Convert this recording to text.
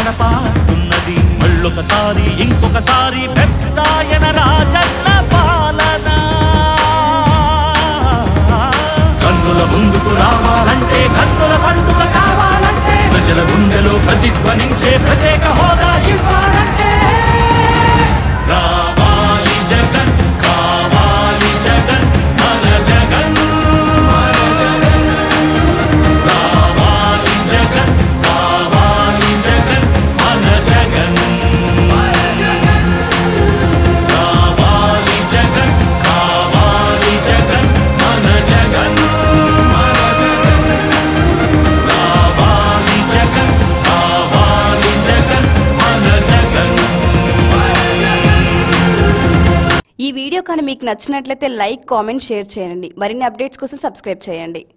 కనపాడుతున్నది మళ్ళొకసారి ఇంకొకసారి పెద్దాయన రాజన్న పాలన కన్నుల ముందుకు రావాలంటే కన్నుల పండుగ కావాలంటే ప్రజల గుండెలో ప్రతిధ్వనించే ప్రత్యేక హోదా ఇవ్వాలంటే రావాలి జగన్ కావాలి జగన్ మన జగన్ మన జగన్ రావాలి జగన్ కావాలి జగన్ మన జగన్ మన జగన్ రావాలి జగన్ కావాలి జగన్ మన జగన్ మన జగన్ రావాలి జగన్ కావాలి జగన్ మన జగన్ ఈ వీడియో కానీ మీకు నచ్చినట్లయితే లైక్ కామెంట్ షేర్ చేయండి మరిన్ని అప్డేట్స్ కోసం సబ్స్క్రైబ్ చేయండి